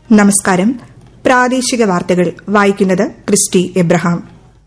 നമസ്കാരം പ്രാദേശിക വാർത്തകൾ വായിക്കുന്നത് ക്രിസ്റ്റി എബ്രഹാം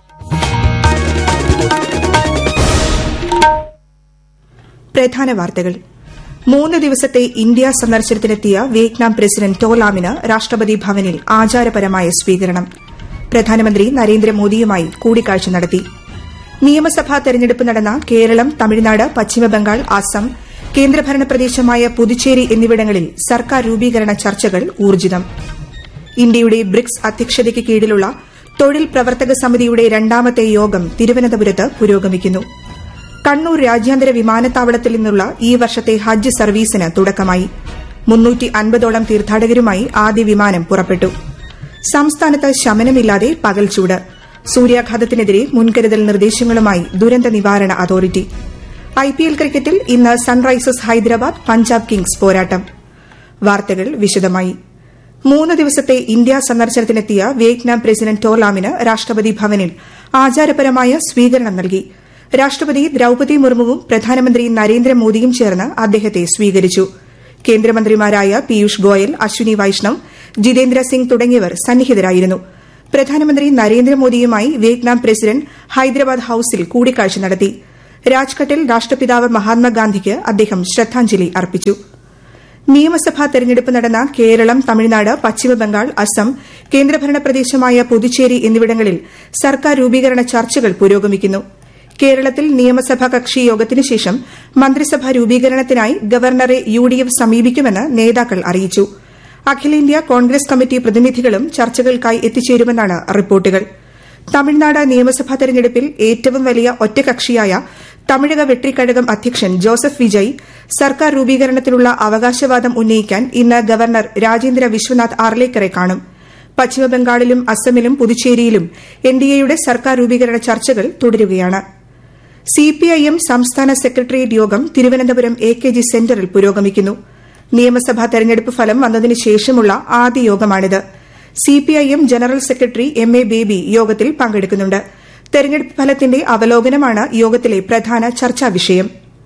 പ്രധാന വാർത്തകൾ മൂന്ന് ദിവസത്തെ ഇന്ത്യ സന്ദർശനത്തിനെത്തിയ വിയറ്റ്നാം പ്രസിഡന്റ് ടോലാമിന് രാഷ്ട്രപതി ഭവനിൽ ആചാരപരമായ സ്വീകരണം പ്രധാനമന്ത്രി നരേന്ദ്രമോദിയുമായി കൂടിക്കാഴ്ച നടത്തി നിയമസഭാ തെരഞ്ഞെടുപ്പ് നടന്ന കേരളം തമിഴ്നാട് പശ്ചിമബംഗാൾ അസം കേന്ദ്രഭരണ പ്രദേശമായ പുതുച്ചേരി എന്നിവിടങ്ങളിൽ സർക്കാർ രൂപീകരണ ചർച്ചകൾ ഊർജിതം ഇന്ത്യയുടെ ബ്രിക്സ് അധ്യക്ഷതയ്ക്ക് കീഴിലുള്ള തൊഴിൽ പ്രവർത്തക സമിതിയുടെ രണ്ടാമത്തെ യോഗം തിരുവനന്തപുരത്ത് പുരോഗമിക്കുന്നു കണ്ണൂർ രാജ്യാന്തര വിമാനത്താവളത്തിൽ നിന്നുള്ള ഈ വർഷത്തെ ഹജ്ജ് സർവീസിന് തുടക്കമായി മുന്നൂറ്റി അൻപതോളം തീർത്ഥാടകരുമായി ആദ്യ വിമാനം പുറപ്പെട്ടു സംസ്ഥാനത്ത് ശമനമില്ലാതെ പകൽച്ചൂട് സൂര്യാഘാതത്തിനെതിരെ മുൻകരുതൽ നിർദ്ദേശങ്ങളുമായി ദുരന്ത നിവാരണ അതോറിറ്റി ഐപിഎൽ ക്രിക്കറ്റിൽ ഇന്ന് സൺറൈസേഴ്സ് ഹൈദരാബാദ് പഞ്ചാബ് കിങ്സ് പോരാട്ടം വാർത്തകൾ വിശദമായി മൂന്ന് ദിവസത്തെ ഇന്ത്യ സന്ദർശനത്തിനെത്തിയ വിയറ്റ്നാം പ്രസിഡന്റ് ടോലാമിന് രാഷ്ട്രപതി ഭവനിൽ ആചാരപരമായ സ്വീകരണം നൽകി രാഷ്ട്രപതി ദ്രൌപതി മുർമുവും പ്രധാനമന്ത്രി നരേന്ദ്രമോദിയും ചേർന്ന് അദ്ദേഹത്തെ സ്വീകരിച്ചു കേന്ദ്രമന്ത്രിമാരായ പീയൂഷ് ഗോയൽ അശ്വിനി വൈഷ്ണവ് ജിതേന്ദ്ര സിംഗ് തുടങ്ങിയവർ സന്നിഹിതരായിരുന്നു പ്രധാനമന്ത്രി നരേന്ദ്രമോദിയുമായി വിയറ്റ്നാം പ്രസിഡന്റ് ഹൈദരാബാദ് ഹൌസിൽ കൂടിക്കാഴ്ച നടത്തി രാജ്ഘട്ടിൽ രാഷ്ട്രപിതാവ് മഹാത്മാഗാന്ധിക്ക് അദ്ദേഹം ശ്രദ്ധാഞ്ജലി അർപ്പിച്ചു നിയമസഭാ തെരഞ്ഞെടുപ്പ് നടന്ന കേരളം തമിഴ്നാട് പശ്ചിമബംഗാൾ അസം കേന്ദ്രഭരണ പ്രദേശമായ പുതുച്ചേരി എന്നിവിടങ്ങളിൽ സർക്കാർ രൂപീകരണ ചർച്ചകൾ പുരോഗമിക്കുന്നു കേരളത്തിൽ നിയമസഭാ കക്ഷി യോഗത്തിനു ശേഷം മന്ത്രിസഭാ രൂപീകരണത്തിനായി ഗവർണറെ യുഡിഎഫ് സമീപിക്കുമെന്ന് നേതാക്കൾ അറിയിച്ചു അഖിലേന്ത്യാ കോൺഗ്രസ് കമ്മിറ്റി പ്രതിനിധികളും ചർച്ചകൾക്കായി എത്തിച്ചേരുമെന്നാണ് റിപ്പോർട്ടുകൾ തമിഴ്നാട് നിയമസഭാ തെരഞ്ഞെടുപ്പിൽ ഏറ്റവും വലിയ ഒറ്റകക്ഷിയായ തമിഴക വെട്രിക്കഴകം അധ്യക്ഷൻ ജോസഫ് വിജയ് സർക്കാർ രൂപീകരണത്തിനുള്ള അവകാശവാദം ഉന്നയിക്കാൻ ഇന്ന് ഗവർണർ രാജേന്ദ്ര വിശ്വനാഥ് ആർലേക്കറെ കാണും പശ്ചിമബംഗാളിലും അസമിലും പുതുച്ചേരിയിലും എൻഡിഎയുടെ സർക്കാർ രൂപീകരണ ചർച്ചകൾ തുടരുകയാണ് സിപിഐഎം സംസ്ഥാന സെക്രട്ടേറിയറ്റ് യോഗം തിരുവനന്തപുരം എ കെ ജി സെന്ററിൽ പുരോഗമിക്കുന്നു നിയമസഭാ തെരഞ്ഞെടുപ്പ് ഫലം വന്നതിന് ശേഷമുള്ള ആദ്യ യോഗമാണിത് CPIM general secretary M A Baby യോഗത്തിൽ പങ്കെടുക്കുന്നുണ്ട് തെരഞ്ഞെടുപ്പ് ഫലത്തിന്റെ അവലോകനമാണ് യോഗത്തിലെ പ്രധാന ചർച്ചാ വിഷയം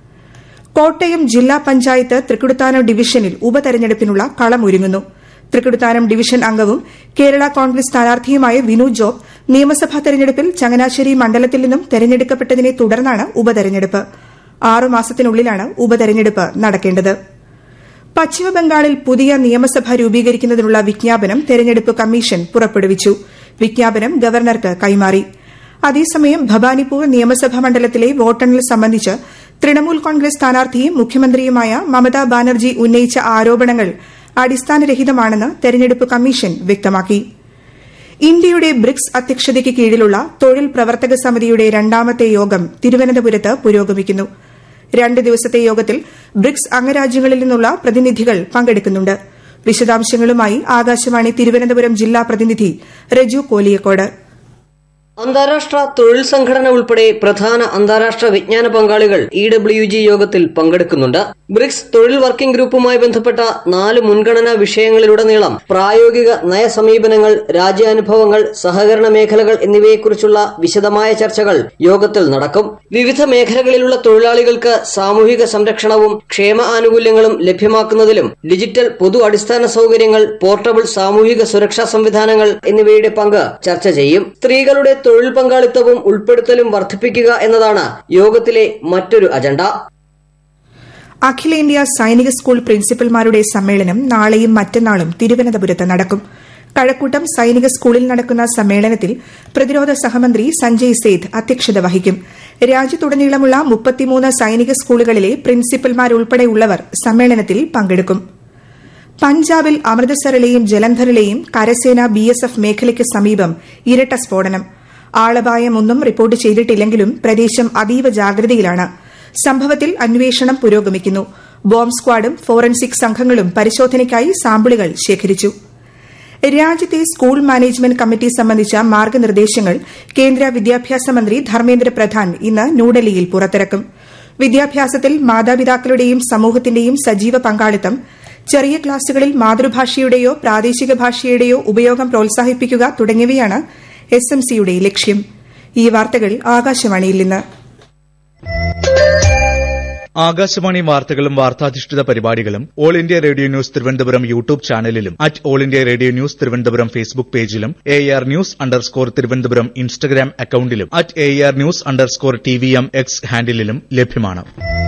കോട്ടയം ജില്ലാ പഞ്ചായത്ത് തൃക്കുടുത്താനം ഡിവിഷനിൽ ഉപതെരഞ്ഞെടുപ്പിനുള്ള കളമൊരുങ്ങുന്നു തൃക്കുടുത്താനം ഡിവിഷൻ അംഗവും കേരള കോൺഗ്രസ് സ്ഥാനാർത്ഥിയുമായ വിനു ജോബ് നിയമസഭാ തെരഞ്ഞെടുപ്പിൽ ചങ്ങനാശ്ശേരി മണ്ഡലത്തിൽ നിന്നും തെരഞ്ഞെടുക്കപ്പെട്ടതിനെ തുടർന്നാണ് ഉപതെരഞ്ഞെടുപ്പ് ആറുമാസത്തിനുള്ളിലാണ് ഉപതെരഞ്ഞെടുപ്പ് നടക്കേണ്ടത് പശ്ചിമബംഗാളിൽ പുതിയ നിയമസഭ രൂപീകരിക്കുന്നതിനുള്ള വിജ്ഞാപനം തെരഞ്ഞെടുപ്പ് കമ്മീഷൻ പുറപ്പെടുവിച്ചു വിജ്ഞാപനം ഗവർണർക്ക് കൈമാറി അതേസമയം ഭവാനിപ്പൂർ നിയമസഭാ മണ്ഡലത്തിലെ വോട്ടെണ്ണൽ സംബന്ധിച്ച് തൃണമൂൽ കോൺഗ്രസ് സ്ഥാനാർത്ഥിയും മുഖ്യമന്ത്രിയുമായ മമതാ ബാനർജി ഉന്നയിച്ച ആരോപണങ്ങൾ അടിസ്ഥാനരഹിതമാണെന്ന് തെരഞ്ഞെടുപ്പ് കമ്മീഷൻ വ്യക്തമാക്കി ഇന്ത്യയുടെ ബ്രിക്സ് അധ്യക്ഷതയ്ക്ക് കീഴിലുള്ള തൊഴിൽ പ്രവർത്തക സമിതിയുടെ രണ്ടാമത്തെ യോഗം തിരുവനന്തപുരത്ത് പുരോഗമിക്കുന്നു രണ്ട് ദിവസത്തെ യോഗത്തിൽ ബ്രിക്സ് അംഗരാജ്യങ്ങളിൽ നിന്നുള്ള പ്രതിനിധികൾ പങ്കെടുക്കുന്നുണ്ട് വിശദാംശങ്ങളുമായി ആകാശവാണി തിരുവനന്തപുരം ജില്ലാ പ്രതിനിധി രജു കോലിയക്കോട് അന്താരാഷ്ട്ര തൊഴിൽ സംഘടന ഉൾപ്പെടെ പ്രധാന അന്താരാഷ്ട്ര വിജ്ഞാന പങ്കാളികൾ ഇ ഡബ്ല്യു ജി യോഗത്തിൽ പങ്കെടുക്കുന്നുണ്ട് ബ്രിക്സ് തൊഴിൽ വർക്കിംഗ് ഗ്രൂപ്പുമായി ബന്ധപ്പെട്ട നാല് മുൻഗണനാ വിഷയങ്ങളിലുടനീളം പ്രായോഗിക നയസമീപനങ്ങൾ രാജ്യാനുഭവങ്ങൾ സഹകരണ മേഖലകൾ എന്നിവയെക്കുറിച്ചുള്ള വിശദമായ ചർച്ചകൾ യോഗത്തിൽ നടക്കും വിവിധ മേഖലകളിലുള്ള തൊഴിലാളികൾക്ക് സാമൂഹിക സംരക്ഷണവും ക്ഷേമ ആനുകൂല്യങ്ങളും ലഭ്യമാക്കുന്നതിലും ഡിജിറ്റൽ പൊതു അടിസ്ഥാന സൗകര്യങ്ങൾ പോർട്ടബിൾ സാമൂഹിക സുരക്ഷാ സംവിധാനങ്ങൾ എന്നിവയുടെ പങ്ക് ചർച്ച ചെയ്യും സ്ത്രീകളുടെ തൊഴിൽ പങ്കാളിത്തവും ഉൾപ്പെടുത്തലും വർദ്ധിപ്പിക്കുക എന്നതാണ് യോഗത്തിലെ മറ്റൊരു അജണ്ട അഖിലേന്ത്യാ സൈനിക സ്കൂൾ പ്രിൻസിപ്പൽമാരുടെ സമ്മേളനം നാളെയും മറ്റന്നാളും തിരുവനന്തപുരത്ത് നടക്കും കഴക്കൂട്ടം സൈനിക സ്കൂളിൽ നടക്കുന്ന സമ്മേളനത്തിൽ പ്രതിരോധ സഹമന്ത്രി സഞ്ജയ് സേത്ത് അധ്യക്ഷത വഹിക്കും രാജ്യത്തുടനീളമുള്ള മുപ്പത്തിമൂന്ന് സൈനിക സ്കൂളുകളിലെ പ്രിൻസിപ്പൽമാരുൾപ്പെടെയുള്ളവർ സമ്മേളനത്തിൽ പങ്കെടുക്കും പഞ്ചാബിൽ അമൃതസറിലെയും ജലന്ധറിലെയും കരസേന ബിഎസ്എഫ് മേഖലയ്ക്ക് സമീപം ഇരട്ട സ്ഫോടനം ആളപായമൊന്നും റിപ്പോർട്ട് ചെയ്തിട്ടില്ലെങ്കിലും പ്രദേശം അതീവ ജാഗ്രതയിലാണ് സംഭവത്തിൽ അന്വേഷണം പുരോഗമിക്കുന്നു ബോംബ് സ്ക്വാഡും ഫോറൻസിക് സംഘങ്ങളും പരിശോധനയ്ക്കായി സാമ്പിളുകൾ ശേഖരിച്ചു രാജ്യത്തെ സ്കൂൾ മാനേജ്മെന്റ് കമ്മിറ്റി സംബന്ധിച്ച മാർഗനിർദ്ദേശങ്ങൾ കേന്ദ്ര വിദ്യാഭ്യാസ മന്ത്രി ധർമ്മേന്ദ്ര പ്രധാൻ ഇന്ന് ന്യൂഡൽഹിയിൽ പുറത്തിറക്കും വിദ്യാഭ്യാസത്തിൽ മാതാപിതാക്കളുടെയും സമൂഹത്തിന്റെയും സജീവ പങ്കാളിത്തം ചെറിയ ക്ലാസുകളിൽ മാതൃഭാഷയുടെയോ പ്രാദേശിക ഭാഷയുടെയോ ഉപയോഗം പ്രോത്സാഹിപ്പിക്കുക തുടങ്ങിയവയാണ് എസ് എം സിയുടെ ലക്ഷ്യം ഈ വാർത്തകൾ ആകാശവാണിയിൽ നിന്ന് ആകാശവാണി വാർത്തകളും വാർത്താധിഷ്ഠിത പരിപാടികളും All India Radio news Thiruvananthapuram YouTube ചാനലിലും at All India Radio news Thiruvananthapuram Facebook പേജിലും A R news underscore Thiruvananthapuram Instagram അക്കൌണ്ടിലും at A R news underscore T V M X ഹാൻഡിലും ലഭ്യമാണ്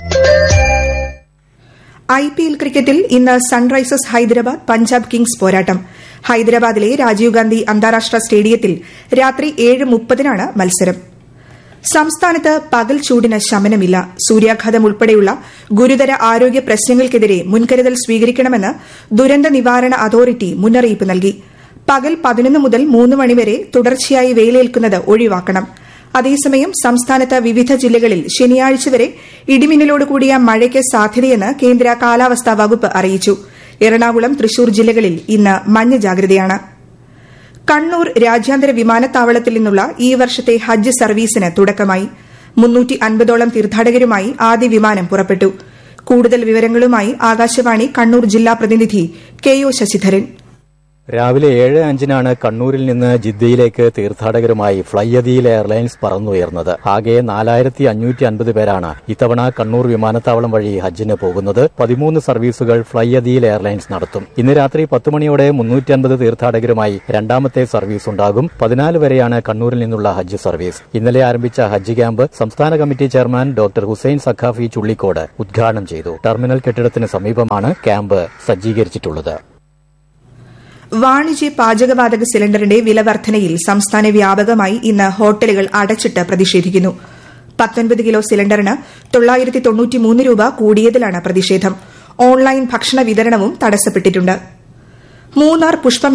ഐ പി എൽ ക്രിക്കറ്റിൽ ഇന്ന് സൺറൈസേഴ്സ് ഹൈദരാബാദ് പഞ്ചാബ് കിങ്സ് പോരാട്ടം ഹൈദരാബാദിലെ രാജീവ് ഗാന്ധി അന്താരാഷ്ട്ര സ്റ്റേഡിയത്തിൽ രാത്രി ഏഴ് മുപ്പതിനാണ് മത്സരം സംസ്ഥാനത്ത് പകൽ ചൂടിന് ശമനമില്ല സൂര്യാഘാതം ഉൾപ്പെടെയുള്ള ഗുരുതര ആരോഗ്യ പ്രശ്നങ്ങൾക്കെതിരെ മുൻകരുതൽ സ്വീകരിക്കണമെന്ന് ദുരന്ത നിവാരണ അതോറിറ്റി മുന്നറിയിപ്പ് നൽകി പകൽ പതിനൊന്ന് മുതൽ മൂന്ന് മണിവരെ തുടർച്ചയായി വെയിലേൽക്കുന്നത് ഒഴിവാക്കണം അതേസമയം സംസ്ഥാനത്ത് വിവിധ ജില്ലകളിൽ ശനിയാഴ്ച വരെ ഇടിമിന്നലോട് കൂടിയ മഴയ്ക്ക് സാധ്യതയെന്ന് കേന്ദ്ര കാലാവസ്ഥാ വകുപ്പ് അറിയിച്ചു എറണാകുളം തൃശൂർ ജില്ലകളിൽ ഇന്ന് മഞ്ഞ ജാഗ്രതയാണ് കണ്ണൂർ രാജ്യാന്തര വിമാനത്താവളത്തിൽ നിന്നുള്ള ഈ വർഷത്തെ ഹജ്ജ് സർവീസിന് തുടക്കമായി മുന്നൂറ്റി അൻപതോളം തീർത്ഥാടകരുമായി ആദ്യ വിമാനം പുറപ്പെട്ടു കൂടുതൽ വിവരങ്ങളുമായി ആകാശവാണി കണ്ണൂർ ജില്ലാ പ്രതിനിധി കെ ഒ ശശിധരൻ രാവിലെ ഏഴ് അഞ്ചിനാണ് കണ്ണൂരിൽ നിന്ന് ജിദ്ദയിലേക്ക് തീർത്ഥാടകരുമായി ഫ്ലൈ അദീൽ എയർലൈൻസ് പറന്നുയർന്നത് ആകെ നാലായിരത്തി അഞ്ഞൂറ്റി അൻപത് പേരാണ് ഇത്തവണ കണ്ണൂർ വിമാനത്താവളം വഴി ഹജ്ജിന് പോകുന്നത് പതിമൂന്ന് സർവീസുകൾ ഫ്ലൈ അദീൽ എയർലൈൻസ് നടത്തും ഇന്ന് രാത്രി പത്ത് മണിയോടെ മുന്നൂറ്റി അൻപത് തീർത്ഥാടകരുമായി രണ്ടാമത്തെ സർവീസ് ഉണ്ടാകും പതിനാല് വരെയാണ് കണ്ണൂരിൽ നിന്നുള്ള ഹജ്ജ് സർവീസ് ഇന്നലെ ആരംഭിച്ച ഹജ്ജ് ക്യാമ്പ് സംസ്ഥാന committee chairman doctor Hussain Sakhafi Chullikode ഉദ്ഘാടനം ചെയ്തു ടെർമിനൽ കെട്ടിടത്തിന് സമീപമാണ് ക്യാമ്പ് സജ്ജീകരിച്ചിട്ടുള്ളത് വാണിജ്യ പാചകവാതക സിലിണ്ടറിന്റെ വില വർധനയിൽ സംസ്ഥാന വ്യാപകമായി ഇന്ന് ഹോട്ടലുകൾ അടച്ചിട്ട് പ്രതിഷേധിക്കുന്നു പത്തൊൻപത് കിലോ സിലിണ്ടറിന് തൊള്ളായിരത്തി തൊണ്ണൂറ്റിമൂന്ന് രൂപ കൂടിയതിലാണ് പ്രതിഷേധം ഓൺലൈൻ ഭക്ഷണ വിതരണവും തടസ്സപ്പെട്ടിട്ടുണ്ട് മൂന്നാർ പുഷ്പ